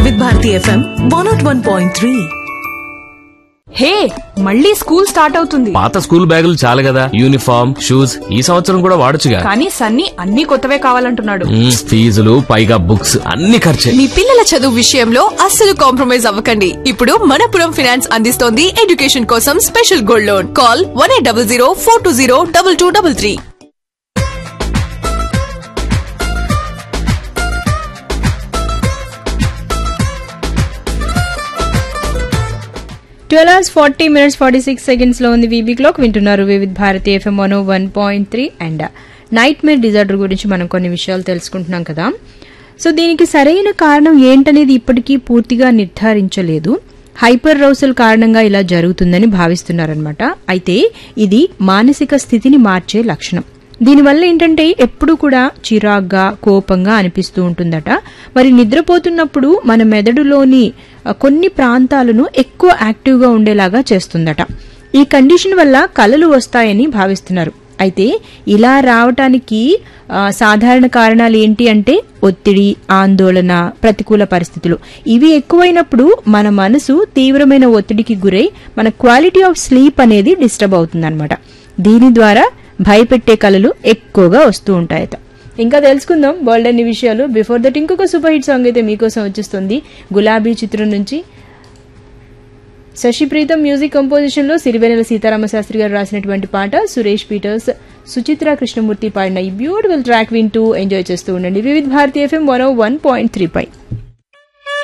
వివిధ Bharati FM one naught one point three hey మళ్ళీ school start అవుతుంది పాత స్కూల్ బ్యాగులు చాలు కదా యూనిఫామ్ షూస్ ఈ సంవత్సరం కూడా వాడొచ్చుగా కానీ సన్నీ అన్ని కొత్తవే కావాలంటున్నాడు మ్మ్, ఫీజులు పైగా బుక్స్ అన్ని ఖర్చే మీ పిల్లల చదువు విషయంలో అస్సలు కాంప్రమైజ్ అవ్వకండి ఇప్పుడు మనపురం ఫైనాన్స్ అందిస్తోంది ఎడ్యుకేషన్ కోసం special gold loan call one eight double zero four two zero double two double three twelve hours forty minutes forty six seconds లో ఉంది వీబీ క్లాక్ వింటున్నారు Vividh Bharati FM one one point three and nightmare disorder గురించి మనం కొన్ని విషయాలు తెలుసుకుంటున్నాం కదా so దీనికి సరైన కారణం ఏంటనేది ఇప్పటికీ పూర్తిగా నిర్ధారించలేదు హైపర్ రౌసల్ కారణంగా ఇలా జరుగుతుందని భావిస్తున్నారనమాట అయితే ఇది మానసిక స్థితిని మార్చే లక్షణం దీనివల్ల ఏంటంటే ఎప్పుడు కూడా చిరాగ్గా కోపంగా అనిపిస్తూ ఉంటుందట మరి నిద్రపోతున్నప్పుడు మన మెదడులోని ఆ, కొన్ని ప్రాంతాలను ఎక్కువ యాక్టివ్గా ఉండేలాగా చేస్తుందట ఈ కండిషన్ వల్ల కలలు వస్తాయని భావిస్తున్నారు అయితే ఇలా రావటానికి ఆ, సాధారణ కారణాలు ఏంటి అంటే ఒత్తిడి ఆందోళన ప్రతికూల పరిస్థితులు ఇవి ఎక్కువైనప్పుడు మన మనసు తీవ్రమైన ఒత్తిడికి గురై మన క్వాలిటీ ఆఫ్ స్లీప్ అనేది డిస్టర్బ్ అవుతుందన్నమాట దీని ద్వారా భయపెట్టే కళలు ఎక్కువగా వస్తూ ఉంటాయట ఇంకా తెలుసుకుందాం వరల్డ్ అన్ని విషయాలు బిఫోర్ దట్ ఇంకొక సూపర్ హిట్ సాంగ్ అయితే మీకోసం వచ్చేస్తుంది గులాబీ చిత్రం నుంచి శశి ప్రీతం మ్యూజిక్ కంపోజిషన్ లో సిరివెనెల సీతారామ శాస్త్రి గారు రాసినటువంటి పాట సురేష్ పీటర్స్ సుచిత్ర కృష్ణమూర్తి పాడిన ఈ బ్యూటిఫుల్ ట్రాక్ వింటూ ఎంజాయ్ చేస్తూ ఉండండి Vividh Bharatiya FM one one point three పై